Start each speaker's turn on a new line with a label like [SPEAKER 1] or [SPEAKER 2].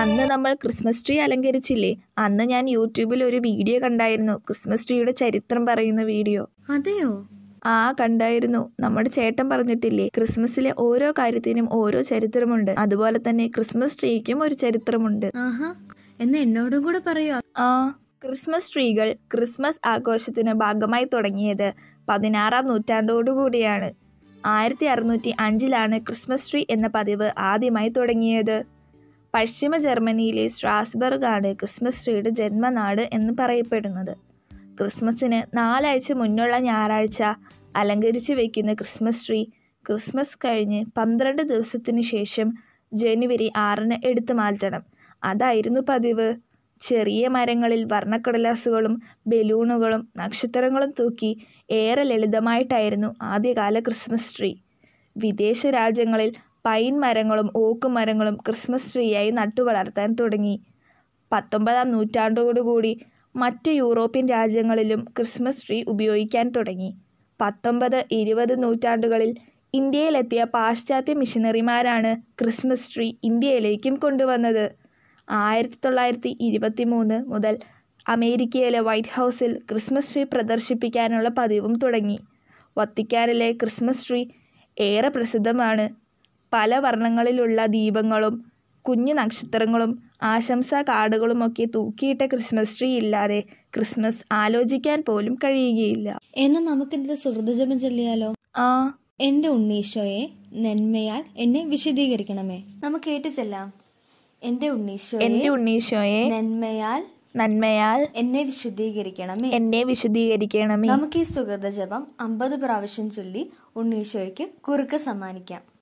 [SPEAKER 1] അന്ന് നമ്മൾ Christmas tree അലങ്കരിച്ചില്ലേ അന്ന് ഞാൻ യൂട്യൂബിൽ ഒരു വീഡിയോ കണ്ടായിരുന്നു ക്രിസ്മസ് ട്രീയുടെ ചരിത്രം പറയുന്ന വീഡിയോ
[SPEAKER 2] അതെയോ
[SPEAKER 1] ആ കണ്ടായിരുന്നു നമ്മുടെ ചേട്ടൻ പറഞ്ഞിട്ടില്ലേ ക്രിസ്മസിലെ ഓരോ കാര്യത്തിനും ഓരോ ചരിത്രമുണ്ട് അതുപോലെ തന്നെ ക്രിസ്മസ് ട്രീക്കും ഒരു ചരിത്രമുണ്ട്
[SPEAKER 2] ആഹാ എന്നാ എന്നോടും കൂടെ പറയോ
[SPEAKER 1] ആ ക്രിസ്മസ് ട്രീകൾ ക്രിസ്മസ് ആഘോഷത്തിന് ഭാഗമായി തുടങ്ങിയത് പതിനാറാം നൂറ്റാണ്ടോടുകൂടിയാണ് ആയിരത്തി അറുന്നൂറ്റി അഞ്ചിലാണ് ക്രിസ്മസ് ട്രീ എന്ന പതിവ് ആദ്യമായി തുടങ്ങിയത് പശ്ചിമ ജർമ്മനിയിലെ സ്ട്രാസ്ബർഗ് ആണ് ക്രിസ്മസ് ട്രീയുടെ ജന്മനാട് എന്ന് പറയപ്പെടുന്നത് ക്രിസ്മസിന് നാലാഴ്ച മുന്നുള്ള ഞായറാഴ്ച അലങ്കരിച്ച് വയ്ക്കുന്ന ക്രിസ്മസ് ട്രീ ക്രിസ്മസ് കഴിഞ്ഞ് പന്ത്രണ്ട് ദിവസത്തിന് ശേഷം ജനുവരി ആറിന് എടുത്തു മാറ്റണം അതായിരുന്നു പതിവ് ചെറിയ മരങ്ങളിൽ വർണ്ണക്കടലാസുകളും ബലൂണുകളും നക്ഷത്രങ്ങളും തൂക്കി ഏറെ ലളിതമായിട്ടായിരുന്നു ആദ്യകാല ക്രിസ്മസ് ട്രീ വിദേശ രാജ്യങ്ങളിൽ പൈൻ മരങ്ങളും ഓക്ക് മരങ്ങളും ക്രിസ്മസ് ട്രീയായി നട്ടുവളർത്താൻ തുടങ്ങി പത്തൊമ്പതാം നൂറ്റാണ്ടോടുകൂടി മറ്റ് യൂറോപ്യൻ രാജ്യങ്ങളിലും ക്രിസ്മസ് ട്രീ ഉപയോഗിക്കാൻ തുടങ്ങി പത്തൊമ്പത് ഇരുപത് നൂറ്റാണ്ടുകളിൽ ഇന്ത്യയിലെത്തിയ പാശ്ചാത്യ മിഷനറിമാരാണ് ക്രിസ്മസ് ട്രീ ഇന്ത്യയിലേക്കും കൊണ്ടുവന്നത് ആയിരത്തി തൊള്ളായിരത്തി ഇരുപത്തി മൂന്ന് മുതൽ അമേരിക്കയിലെ വൈറ്റ് ഹൗസിൽ ക്രിസ്മസ് ട്രീ പ്രദർശിപ്പിക്കാനുള്ള പതിവും തുടങ്ങി വത്തിക്കാനിലെ ക്രിസ്മസ് ട്രീ ഏറെ പ്രസിദ്ധമാണ് പല വർണ്ണങ്ങളിലുള്ള ദീപങ്ങളും കുഞ്ഞു നക്ഷത്രങ്ങളും ആശംസാ കാർഡുകളുമൊക്കെ തൂക്കിയിട്ട ക്രിസ്മസ് ട്രീ ഇല്ലാതെ ക്രിസ്മസ് ആലോചിക്കാൻ പോലും കഴിയുകയില്ല
[SPEAKER 2] എന്നാ നമുക്കിന്നത്തെ സുഹൃതജപം ചൊല്ലിയാലോ
[SPEAKER 1] ആ
[SPEAKER 2] എന്റെ ഉണ്ണീശോയെ നന്മയാൽ എന്നെ വിശദീകരിക്കണമേ നമുക്ക് കേട്ട് ചെല്ലാം എന്റെ ഉണ്ണീശോയെ
[SPEAKER 1] എൻ്റെ ഉണ്ണീശോയെ
[SPEAKER 2] നന്മയാൽ
[SPEAKER 1] നന്മയാൽ
[SPEAKER 2] എന്നെ വിശദീകരിക്കണമേ
[SPEAKER 1] എന്നെ വിശദീകരിക്കണമേ
[SPEAKER 2] നമുക്ക് ഈ സുഗത ജപം അമ്പത് പ്രാവശ്യം ചൊല്ലി ഉണ്ണീശോയ്ക്ക് കുറുക്ക് സമ്മാനിക്കാം